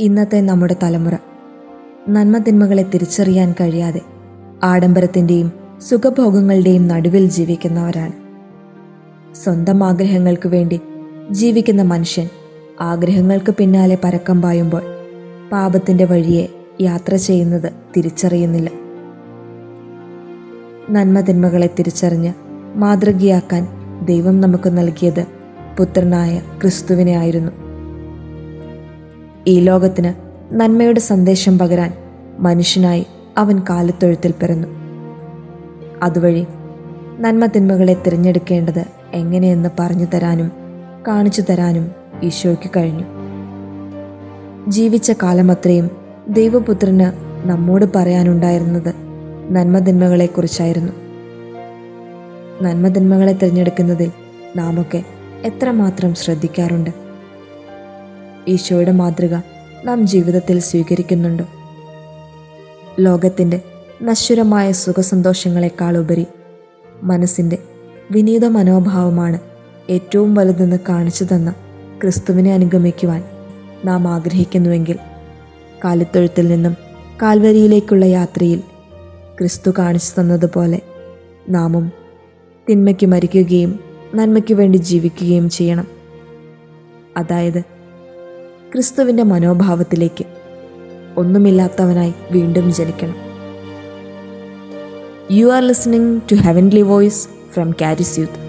ഇന്നത്തെ നമ്മുടെ തലമുറ നന്മതിന്മകളെ തിരിച്ചറിയാൻ കഴിയാതെ ആഡംബരത്തിൻ്റെയും സുഖഭോഗങ്ങളുടെയും നടുവിൽ ജീവിക്കുന്നവരാണ് സ്വന്തം ആഗ്രഹങ്ങൾക്ക് വേണ്ടി ജീവിക്കുന്ന മനുഷ്യൻ ആഗ്രഹങ്ങൾക്ക് പിന്നാലെ പരക്കം പായുമ്പോൾ പാപത്തിന്റെ വഴിയെ യാത്ര ചെയ്യുന്നത് തിരിച്ചറിയുന്നില്ല നന്മതിന്മകളെ തിരിച്ചറിഞ്ഞ് മാതൃകയാക്കാൻ ദൈവം നമുക്ക് നൽകിയത് പുത്രനായ ക്രിസ്തുവിനെ ആയിരുന്നു ഈ ലോകത്തിന് നന്മയുടെ സന്ദേശം പകരാൻ മനുഷ്യനായി അവൻ കാലത്തൊഴുത്തിൽ പിറന്നു അതുവഴി നന്മ തിന്മകളെ തിരഞ്ഞെടുക്കേണ്ടത് എങ്ങനെയെന്ന് പറഞ്ഞു തരാനും കാണിച്ചു തരാനും ഈശോയ്ക്ക് കഴിഞ്ഞു ജീവിച്ച കാലമത്രയും ദൈവപുത്രന് നമ്മോട് പറയാനുണ്ടായിരുന്നത് നന്മതിന്മകളെക്കുറിച്ചായിരുന്നു നന്മതിന്മകളെ തിരഞ്ഞെടുക്കുന്നതിൽ നാമൊക്കെ എത്രമാത്രം ശ്രദ്ധിക്കാറുണ്ട് ഈശോയുടെ മാതൃക നാം ജീവിതത്തിൽ സ്വീകരിക്കുന്നുണ്ടോ ലോകത്തിൻ്റെ നശ്വരമായ സുഖസന്തോഷങ്ങളെക്കാളുപരി മനസ്സിൻ്റെ വിനീത മനോഭാവമാണ് ഏറ്റവും വലുതെന്ന് കാണിച്ചു തന്ന ക്രിസ്തുവിനെ അനുഗമിക്കുവാൻ നാം ആഗ്രഹിക്കുന്നുവെങ്കിൽ കാലിത്തൊഴുത്തിൽ നിന്നും കാൽവരിയിലേക്കുള്ള യാത്രയിൽ ക്രിസ്തു കാണിച്ചു തന്നതുപോലെ നാമും തിന്മയ്ക്ക് മരിക്കുകയും നന്മയ്ക്ക് വേണ്ടി ജീവിക്കുകയും ചെയ്യണം അതായത് ക്രിസ്തുവിൻ്റെ മനോഭാവത്തിലേക്ക് ഒന്നുമില്ലാത്തവനായി വീണ്ടും ജനിക്കണം you are listening to heavenly voice from Charis youth